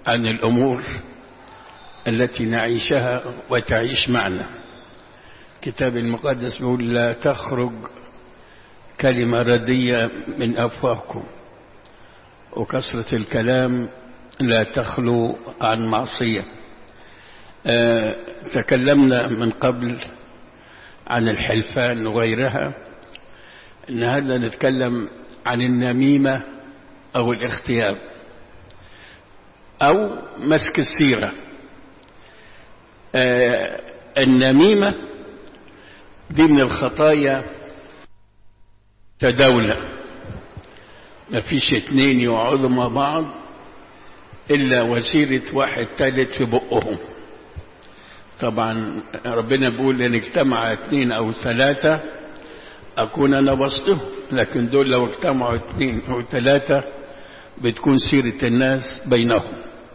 عن الأمور التي نعيشها وتعيش معنا كتاب المقدس بيقول لا تخرج كلمة ردية من أفواهكم وكثرة الكلام لا تخلو عن معصية أه تكلمنا من قبل عن الحلفان وغيرها النهارده نتكلم عن النميمة أو الاغتياب أو مسك السيرة آه النميمة دي من الخطايا تداولة ما فيش اتنين يقعدوا مع بعض إلا وسيلة واحد تالت في بقهم طبعا ربنا بيقول إن اجتمع اتنين أو ثلاثة أكون أنا وسطهم لكن دول لو اجتمعوا اثنين أو ثلاثة بتكون سيرة الناس بينهم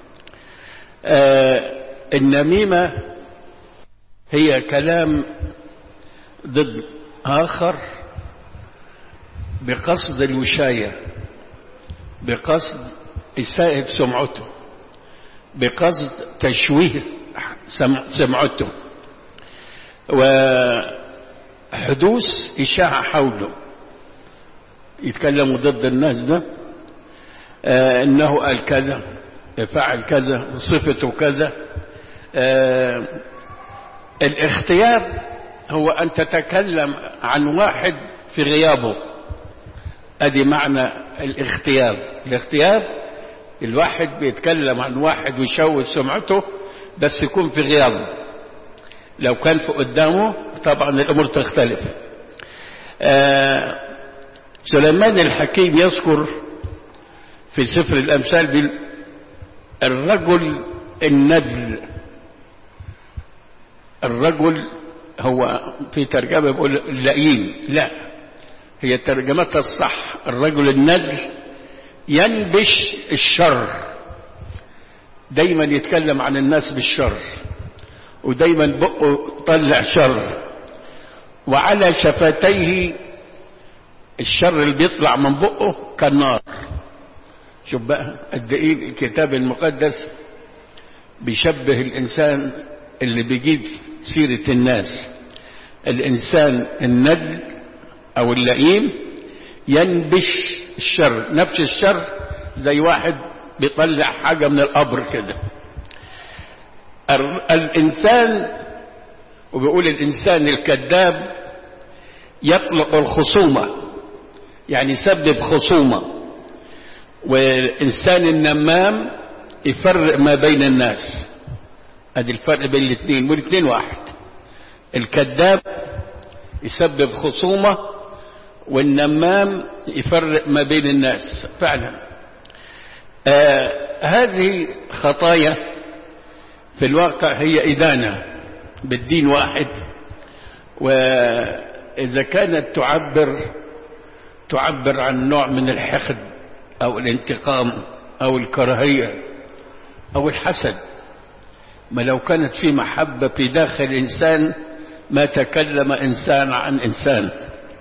آه النميمة هي كلام ضد آخر بقصد الوشاية بقصد إساءة سمعته بقصد تشويه سمعته وحدوث إشاعة حوله يتكلموا ضد الناس ده آه انه قال كذا فعل كذا صفته كذا آه الاختيار هو ان تتكلم عن واحد في غيابه ادي معنى الاختيار الاختيار الواحد بيتكلم عن واحد ويشوه سمعته بس يكون في غيابه لو كان في قدامه طبعا الامور تختلف آه سليمان الحكيم يذكر في سفر الأمثال الرجل الندل الرجل هو في ترجمة بيقول اللئيم لا هي ترجمتها الصح الرجل الندل ينبش الشر دايما يتكلم عن الناس بالشر ودايما بقه طلع شر وعلى شفتيه الشر اللي بيطلع من بقه كالنار شوف بقى قد ايه الكتاب المقدس بيشبه الانسان اللي بيجيب سيرة الناس الانسان الندل او اللئيم ينبش الشر نفس الشر زي واحد بيطلع حاجة من القبر كده الانسان وبيقول الانسان الكذاب يطلق الخصومه يعني يسبب خصومة والإنسان النمام يفرق ما بين الناس ادي الفرق بين الاثنين والاثنين واحد الكذاب يسبب خصومة والنمام يفرق ما بين الناس فعلا آه هذه خطايا في الواقع هي إدانة بالدين واحد وإذا كانت تعبر تعبر عن نوع من الحقد أو الانتقام أو الكراهية أو الحسد ما لو كانت في محبة في داخل الإنسان ما تكلم إنسان عن إنسان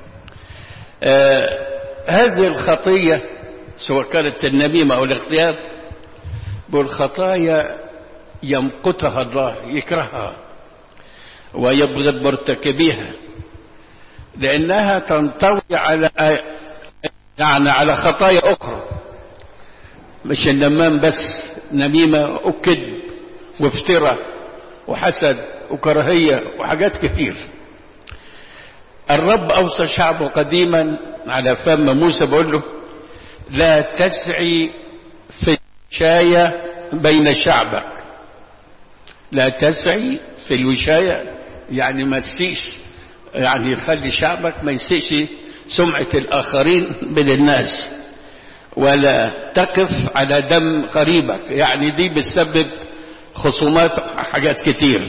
آه هذه الخطية سواء كانت النميمة أو الاغتياب بالخطايا يمقتها الله يكرهها ويبغض مرتكبيها لأنها تنطوي على يعني على خطايا أخرى مش النمام بس نميمة وكذب وافتراء وحسد وكراهية وحاجات كتير الرب أوصى شعبه قديما على فم موسى بقول له لا تسعي في الوشاية بين شعبك لا تسعي في الوشاية يعني ما تسيش يعني يخلي شعبك ما يسيش سمعة الآخرين بين الناس ولا تقف على دم قريبك يعني دي بتسبب خصومات حاجات كتير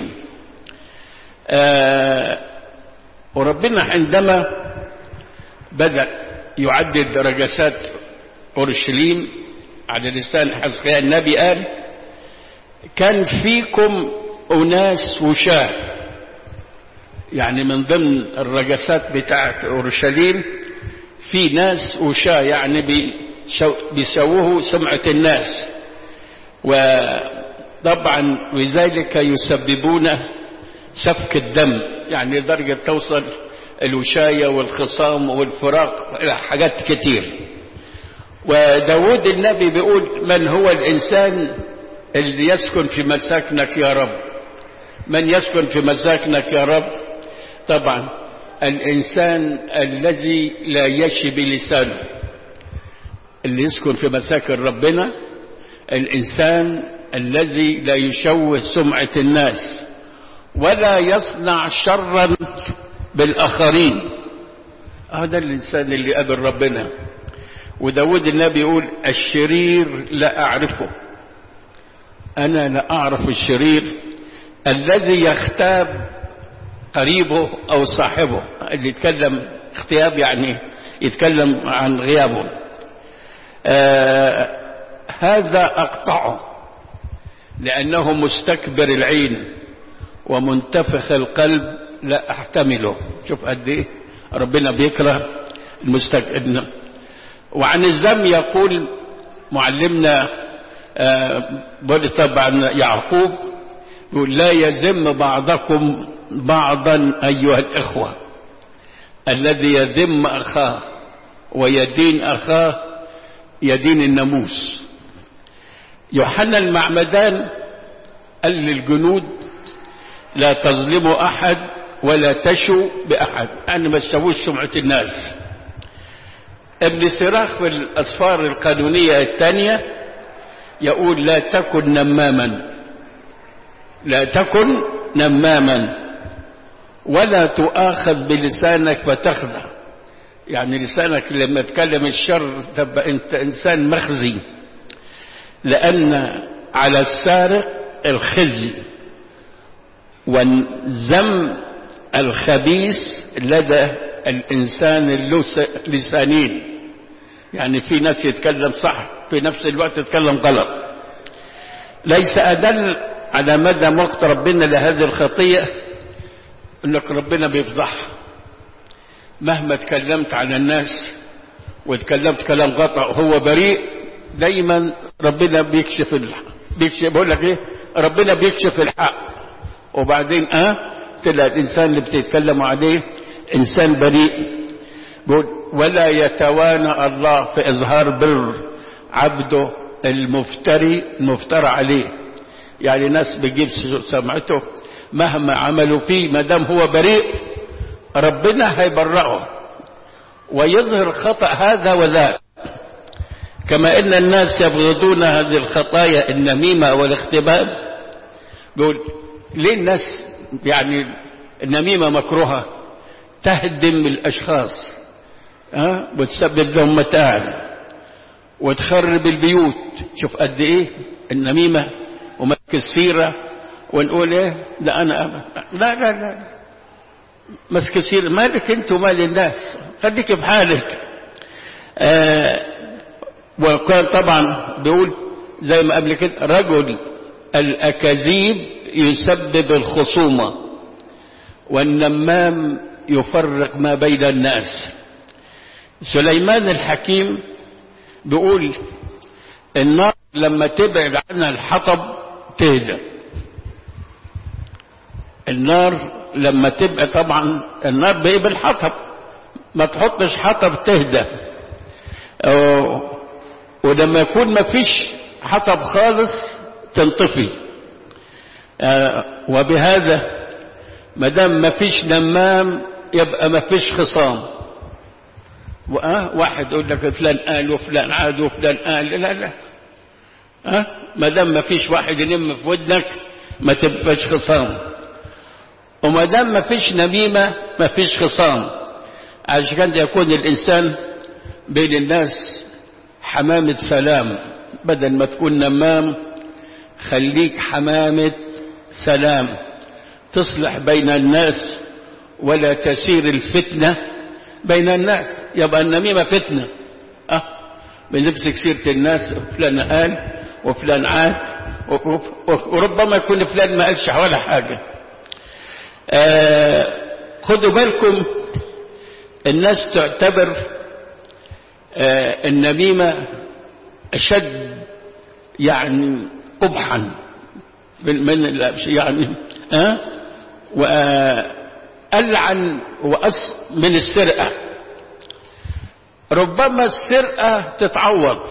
آه وربنا عندما بدأ يعدد رجسات أورشليم على لسان حزقيا النبي قال كان فيكم أناس وشاه يعني من ضمن الرجسات بتاعت أورشليم في ناس وشاه يعني بيسووه سمعة الناس وطبعا لذلك يسببون سفك الدم يعني لدرجة توصل الوشاية والخصام والفراق إلى حاجات كتير وداود النبي بيقول من هو الإنسان اللي يسكن في مساكنك يا رب من يسكن في مساكنك يا رب طبعا الإنسان الذي لا يشي بلسانه اللي يسكن في مساكن ربنا الإنسان الذي لا يشوه سمعة الناس ولا يصنع شرا بالآخرين هذا الإنسان اللي قابل ربنا وداود النبي يقول الشرير لا أعرفه أنا لا أعرف الشرير الذي يختاب قريبه أو صاحبه اللي يتكلم اختياب يعني يتكلم عن غيابه آه هذا أقطعه لأنه مستكبر العين ومنتفخ القلب لا أحتمله شوف قد إيه ربنا بيكره المستكبر وعن الذم يقول معلمنا آه بقول طبعا يعقوب يقول لا يذم بعضكم بعضا أيها الإخوة الذي يذم أخاه ويدين أخاه يدين الناموس يوحنا المعمدان قال للجنود لا تظلموا أحد ولا تشوا بأحد أنا ما تسووش سمعة الناس ابن سراخ في الأسفار القانونية الثانية يقول لا تكن نماما لا تكن نماما ولا تؤاخذ بلسانك فتخذع يعني لسانك لما تكلم الشر تبقى انت انسان مخزي لان على السارق الخزي والذم الخبيث لدى الانسان اللسانين يعني في ناس يتكلم صح في نفس الوقت يتكلم غلط ليس ادل على مدى مقت ربنا لهذه الخطيه انك ربنا بيفضحها مهما تكلمت عن الناس وتكلمت كلام غطى هو بريء دايما ربنا بيكشف الحق بيكشف بقول لك ايه ربنا بيكشف الحق وبعدين اه تلاقي الانسان اللي بتتكلم عليه انسان بريء بقول ولا يتوانى الله في اظهار بر عبده المفتري المفترى عليه يعني ناس بيجيب سمعته مهما عملوا فيه ما دام هو بريء ربنا هيبرئه ويظهر خطأ هذا وذاك كما ان الناس يبغضون هذه الخطايا النميمة والاختباب بيقول ليه الناس يعني النميمة مكروهة تهدم الاشخاص ها وتسبب لهم متاعب وتخرب البيوت شوف قد ايه النميمة ومسك السيرة ونقول ايه لا انا لا لا لا مسك السيرة مالك انت ومال الناس خليك بحالك آه وكان طبعا بيقول زي ما قبل كده رجل الأكاذيب يسبب الخصومة والنمام يفرق ما بين الناس سليمان الحكيم بيقول النار لما تبعد عنها الحطب تهدى النار لما تبقى طبعا النار بقى بالحطب ما تحطش حطب تهدى ولما يكون ما فيش حطب خالص تنطفي وبهذا ما دام ما فيش نمام يبقى ما فيش خصام واحد يقول لك فلان قال وفلان عاد وفلان قال لا لا ها ما دام ما فيش واحد ينم في ودنك ما تبقاش خصام وما دام ما فيش نميمة ما فيش خصام عشان كده يكون الإنسان بين الناس حمامة سلام بدل ما تكون نمام خليك حمامة سلام تصلح بين الناس ولا تسير الفتنة بين الناس يبقى النميمة فتنة أه بنمسك سيرة الناس فلان قال وفلان عاد وربما يكون فلان ما قالش ولا حاجة آه خدوا بالكم الناس تعتبر آه النميمة أشد يعني قبحا من يعني ها وألعن وأس من السرقة ربما السرقة تتعوض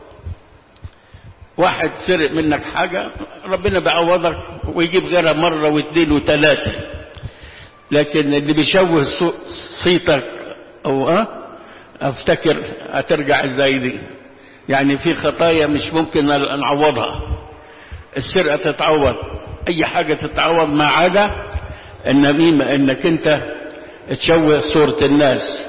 واحد سرق منك حاجة ربنا بيعوضك ويجيب غيرها مرة واثنين وثلاثة لكن اللي بيشوه صيتك او اه افتكر هترجع ازاي دي يعني في خطايا مش ممكن نعوضها السرقة تتعوض اي حاجة تتعوض ما عدا النميمة انك انت تشوه صورة الناس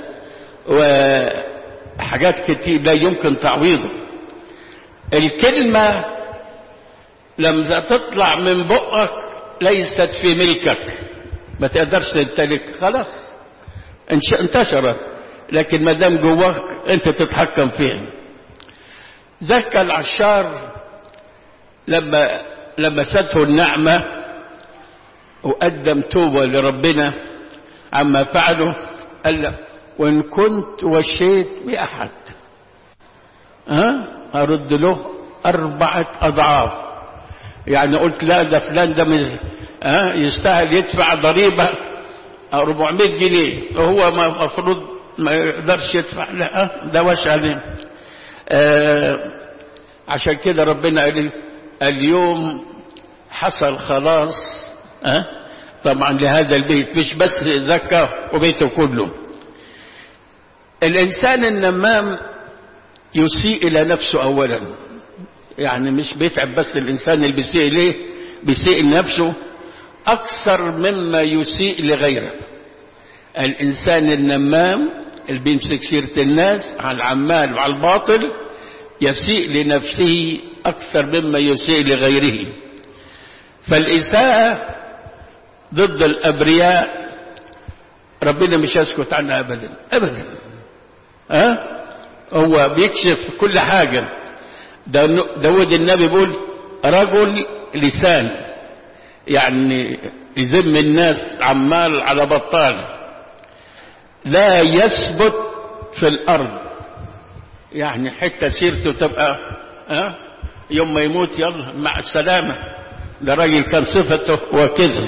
وحاجات كتير لا يمكن تعويضه الكلمة لما تطلع من بقك ليست في ملكك ما تقدرش تمتلك خلاص انتشرت لكن ما دام جواك انت تتحكم فيها زكى العشار لما لمسته النعمة وقدم توبة لربنا عما فعله قال له وإن كنت وشيت بأحد ها أرد له أربعة أضعاف يعني قلت لا ده فلان ده من ها يستاهل يدفع ضريبة 400 جنيه وهو المفروض ما يقدرش يدفع لا ده وش عليه آه عشان كده ربنا قال اليوم حصل خلاص أه؟ طبعا لهذا البيت مش بس زكى وبيته كله الإنسان النمام يسيء إلى نفسه أولا يعني مش بيتعب بس الإنسان اللي بيسيء إليه بيسيء لنفسه أكثر مما يسيء لغيره الإنسان النمام اللي بيمسك سيرة الناس على العمال وعلى الباطل يسيء لنفسه أكثر مما يسيء لغيره فالإساءة ضد الأبرياء ربنا مش يسكت عنها أبدا أبدا أه؟ هو بيكشف كل حاجة داود النبي بيقول رجل لسان يعني يذم الناس عمال على بطال لا يثبت في الأرض يعني حتى سيرته تبقى أه؟ يوم ما يموت يلا مع السلامة ده راجل كان صفته وكذا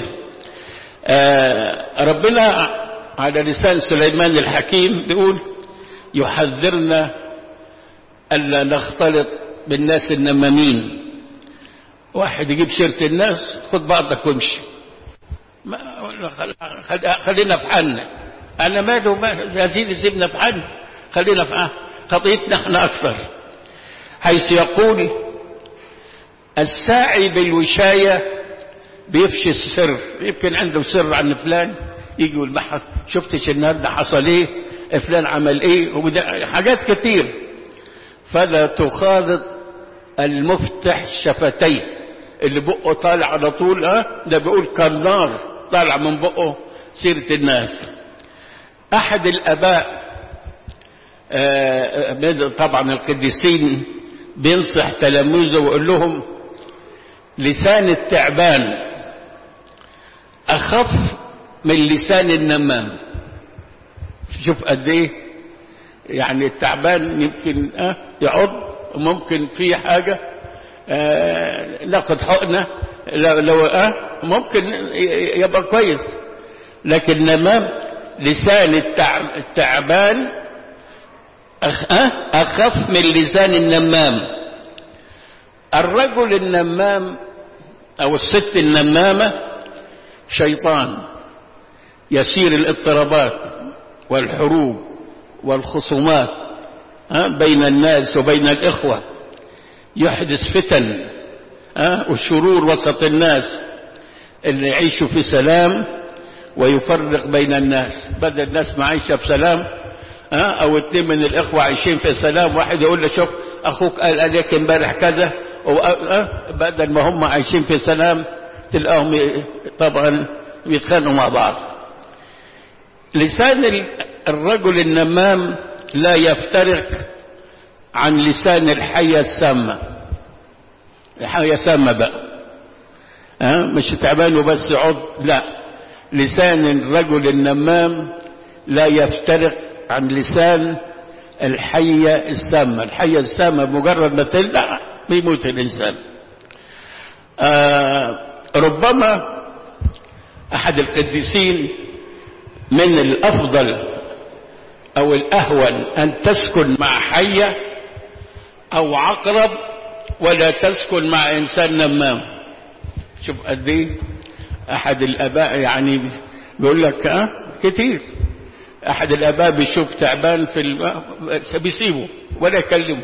آه ربنا على لسان سليمان الحكيم بيقول يحذرنا ألا نختلط بالناس النمامين واحد يجيب سيرة الناس خد بعضك وامشي ما خلينا في حالنا أنا ماله ما يا سيدي سيبنا في حالنا خلينا في خطيتنا احنا أكثر حيث يقول الساعي بالوشاية بيفشي السر يمكن عنده سر عن فلان يجي يقول بحث شفتش النهارده حصل ايه فلان عمل ايه وده حاجات كتير فلا تخالط المفتح شفتيه اللي بقه طالع على طول اه ده بيقول كالنار طالع من بقه سيرة الناس احد الاباء آه طبعا القديسين بينصح تلاميذه ويقول لهم لسان التعبان أخف من لسان النمام شوف قد ايه يعني التعبان يمكن اه يعض ممكن في حاجة آه ناخد حقنة لو, لو اه ممكن يبقى كويس لكن النمام لسان التعبان أخف من لسان النمام الرجل النمام أو الست النمامة شيطان يسير الاضطرابات والحروب والخصومات بين الناس وبين الإخوة يحدث فتن والشرور وسط الناس اللي يعيشوا في سلام ويفرق بين الناس بدل الناس معيشة بسلام او اتنين من الاخوة عايشين في سلام واحد يقول له شوف اخوك قال عليك امبارح كذا بدل ما هم عايشين في سلام تلاقيهم طبعا بيتخانقوا مع بعض لسان الرجل النمام لا يفترق عن لسان الحية السامة الحية سامة بقى أه؟ مش تعبان وبس عض لا لسان الرجل النمام لا يفترق عن لسان الحية السامة الحية السامة مجرد ما تلدع بيموت الإنسان آه ربما أحد القديسين من الأفضل أو الأهون أن تسكن مع حية أو عقرب ولا تسكن مع إنسان نمام شوف قد إيه أحد الآباء يعني بيقول لك أه كتير أحد الآباء بيشوف تعبان في الم... بيسيبه ولا يكلمه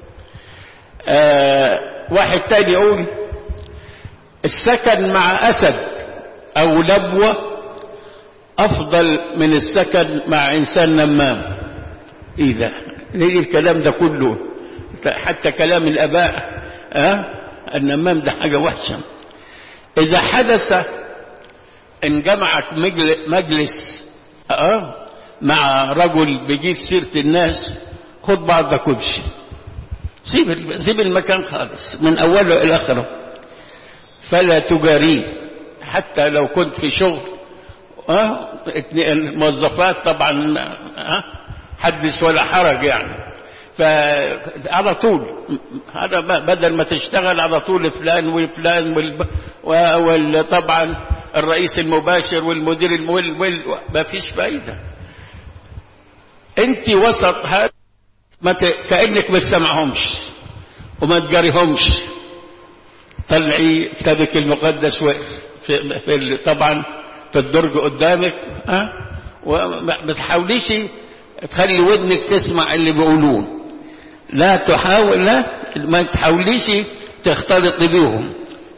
آه واحد تاني يقول السكن مع أسد أو لبوة أفضل من السكن مع إنسان نمام إيه ده ليه الكلام ده كله حتى كلام الآباء أه؟ النمام ده حاجة وحشة إذا حدث إن جمعك مجلس أه؟ مع رجل بيجيب سيرة الناس خد بعضك وامشي سيب سيب المكان خالص من أوله إلى آخره فلا تجاريه حتى لو كنت في شغل أه؟ الموظفات طبعا أه؟ حدث ولا حرج يعني فعلى طول هذا بدل ما تشتغل على طول فلان وفلان وطبعا الرئيس المباشر والمدير المول وال ما فيش فايده انت وسط هذا ما ت... كانك ما تسمعهمش وما تجاريهمش طلعي كتابك المقدس وقف في, في طبعا في الدرج قدامك ها أه؟ وما تحاوليش تخلي ودنك تسمع اللي بيقولوه لا تحاول لا ما تحاوليش تختلط بيهم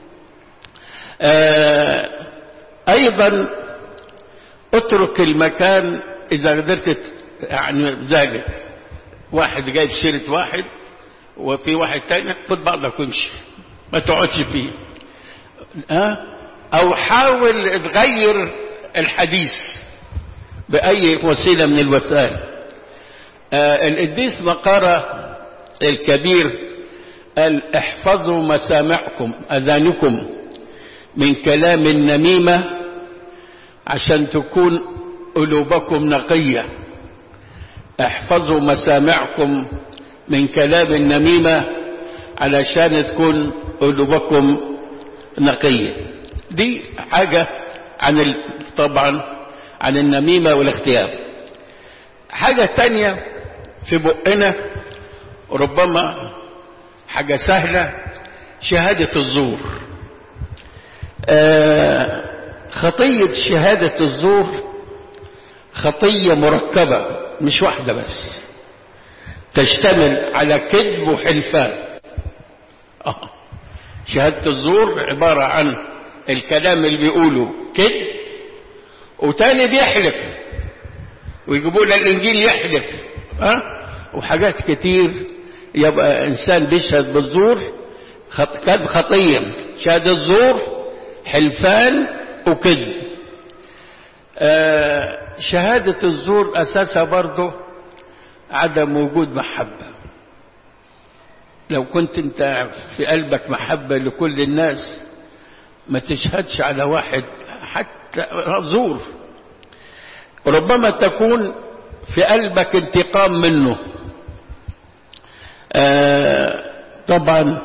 آه ايضا اترك المكان اذا قدرت يعني ذلك واحد جايب سيرة واحد وفي واحد تاني خد بعضك وامشي ما تقعدش فيه ها او حاول تغير الحديث باي وسيله من الوسائل آه القديس مقارة الكبير قال احفظوا مسامعكم اذانكم من كلام النميمه عشان تكون قلوبكم نقيه احفظوا مسامعكم من كلام النميمة علشان تكون قلوبكم نقية دي حاجة عن ال... طبعا عن النميمة والاختيار حاجة تانية في بقنا ربما حاجة سهلة شهادة الزور آه خطية شهادة الزور خطية مركبة مش واحدة بس تشتمل على كذب وحلفان آه. شهادة الزور عبارة عن الكلام اللي بيقوله كذب وتاني بيحلف ويجيبوا له الانجيل يحلف أه؟ وحاجات كتير يبقى انسان بيشهد بالزور خط... كذب خطيه شهاده زور حلفان وكذب آه شهادة الزور أساسها برضه عدم وجود محبة لو كنت انت في قلبك محبة لكل الناس ما تشهدش على واحد حتى زور ربما تكون في قلبك انتقام منه آه طبعا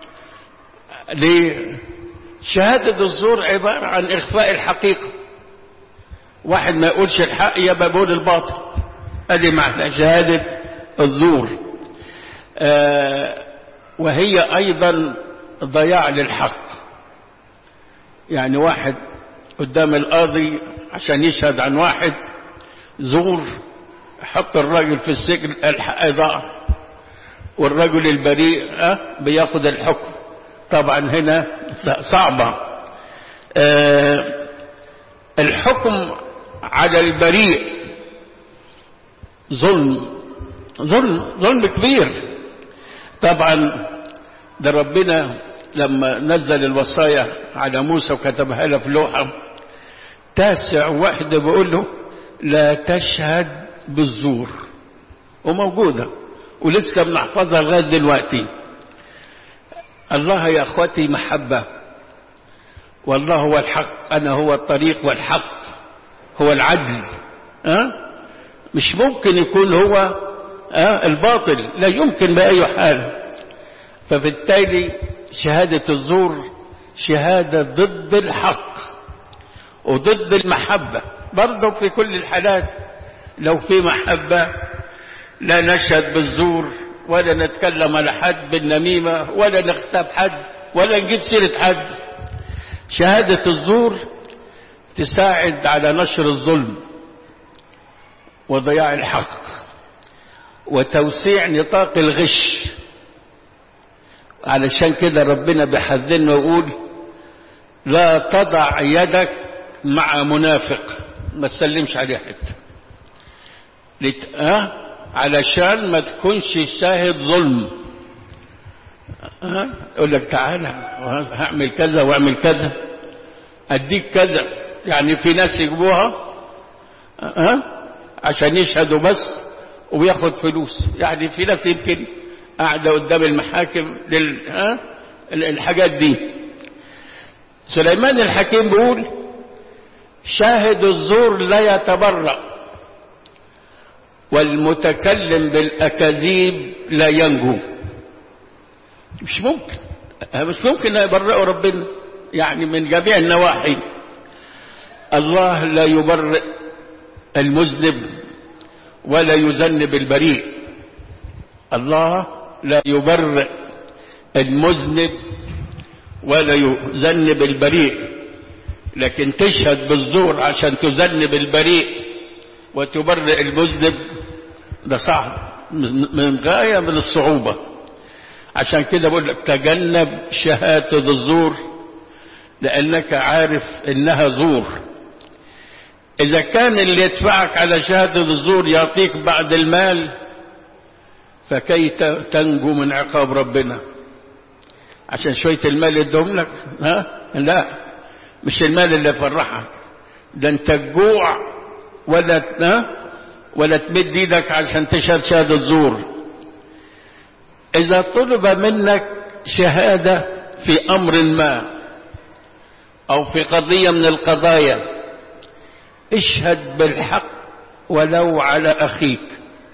ليه شهادة الزور عبارة عن إخفاء الحقيقة واحد ما يقولش الحق يبقى بيقول الباطل ادي معنى شهادة الزور آه وهي ايضا ضياع للحق يعني واحد قدام القاضي عشان يشهد عن واحد زور حط الراجل في السجن الحق ضاع والرجل البريء آه بياخد الحكم طبعا هنا صعبة آه الحكم على البريء ظلم ظلم ظلم كبير طبعا ده ربنا لما نزل الوصايا على موسى وكتبها له في لوحة تاسع واحدة بيقول له لا تشهد بالزور وموجودة ولسه بنحفظها لغاية دلوقتي الله يا اخوتي محبة والله هو الحق أنا هو الطريق والحق هو العدل أه؟ مش ممكن يكون هو أه؟ الباطل لا يمكن بأي حال فبالتالي شهادة الزور شهادة ضد الحق وضد المحبة برضه في كل الحالات لو في محبة لا نشهد بالزور ولا نتكلم على حد بالنميمة ولا نختب حد ولا نجيب سيرة حد شهادة الزور تساعد على نشر الظلم وضياع الحق وتوسيع نطاق الغش علشان كده ربنا بيحذرنا ويقول لا تضع يدك مع منافق ما تسلمش عليه حتى لت... أه؟ علشان ما تكونش شاهد ظلم أه؟ يقول لك تعالى هعمل كذا واعمل كذا اديك كذا يعني في ناس يجيبوها أه؟ عشان يشهدوا بس وياخد فلوس يعني في ناس يمكن قاعدة قدام المحاكم لل... أه؟ الحاجات دي سليمان الحكيم بيقول شاهد الزور لا يتبرأ والمتكلم بالأكاذيب لا ينجو مش ممكن مش ممكن يبرئوا ربنا يعني من جميع النواحي الله لا يبرئ المذنب ولا يذنب البريء الله لا يبرئ المذنب ولا يذنب البريء لكن تشهد بالزور عشان تذنب البريء وتبرئ المذنب ده صعب من غاية من الصعوبة عشان كده بقول لك تجنب شهادة الزور لأنك عارف إنها زور إذا كان اللي يدفعك على شهادة الزور يعطيك بعد المال فكي تنجو من عقاب ربنا عشان شوية المال يدهم لك ها لا مش المال اللي يفرحك ده انت تجوع ولا ها ولا تمد ايدك عشان تشهد شهادة زور إذا طلب منك شهادة في أمر ما أو في قضية من القضايا اشهد بالحق ولو على أخيك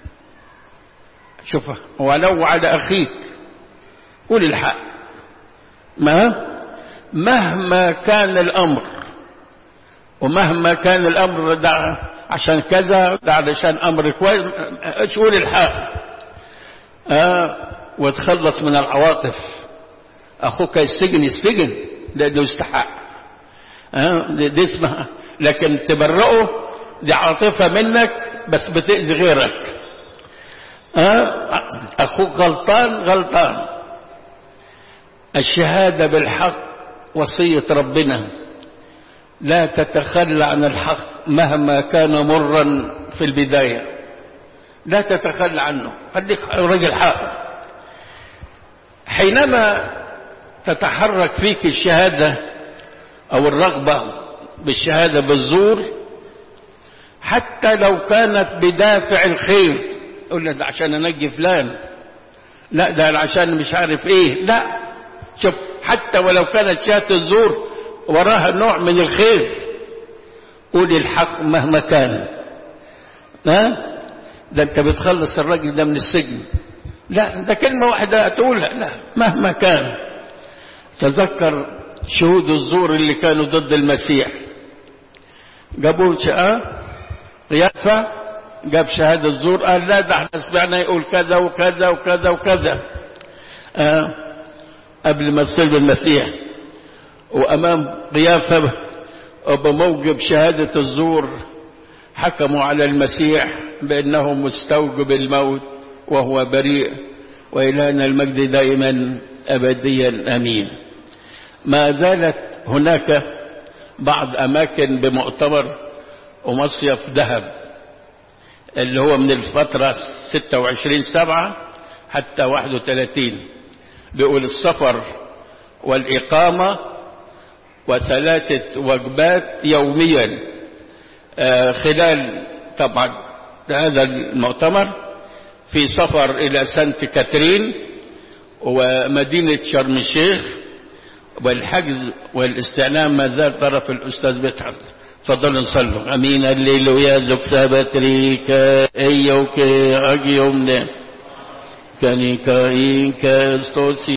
شوف ولو على أخيك قول الحق ما مهما كان الأمر ومهما كان الأمر ده عشان كذا ده علشان أمر كويس ايش قول الحق آه وتخلص من العواطف أخوك السجن السجن لأنه يستحق آه دي اسمها لكن تبرئه دي عاطفة منك بس بتأذي غيرك آه أخوك غلطان غلطان الشهادة بالحق وصية ربنا لا تتخلى عن الحق مهما كان مرا في البداية لا تتخلى عنه خليك رجل حق حينما تتحرك فيك الشهادة أو الرغبة بالشهادة بالزور حتى لو كانت بدافع الخير يقول لك ده عشان انجي فلان لا ده عشان مش عارف ايه لا شوف حتى ولو كانت شهادة الزور وراها نوع من الخير قول الحق مهما كان ها ده انت بتخلص الراجل ده من السجن لا ده كلمة واحدة تقولها لا مهما كان تذكر شهود الزور اللي كانوا ضد المسيح جابوا شقة قيافة جاب شهادة الزور قال لا ده احنا سمعنا يقول كذا وكذا وكذا وكذا آه قبل ما تصير المسيح وأمام قيافة وبموجب شهادة الزور حكموا على المسيح بأنه مستوجب الموت وهو بريء وإلهنا المجد دائما أبديا أمين ما زالت هناك بعض أماكن بمؤتمر ومصيف ذهب اللي هو من الفترة 26 سبعة حتى 31 بيقول السفر والإقامة وثلاثة وجبات يوميا آه خلال طبعا هذا المؤتمر في سفر إلى سانت كاترين ومدينة شرم الشيخ والحجز والاستعلام ما زال طرف الأستاذ مدحت تفضلوا نصلوا أمين الليلويا زك سابتريك أيوك أجيومنا كاني كاين كاستوسي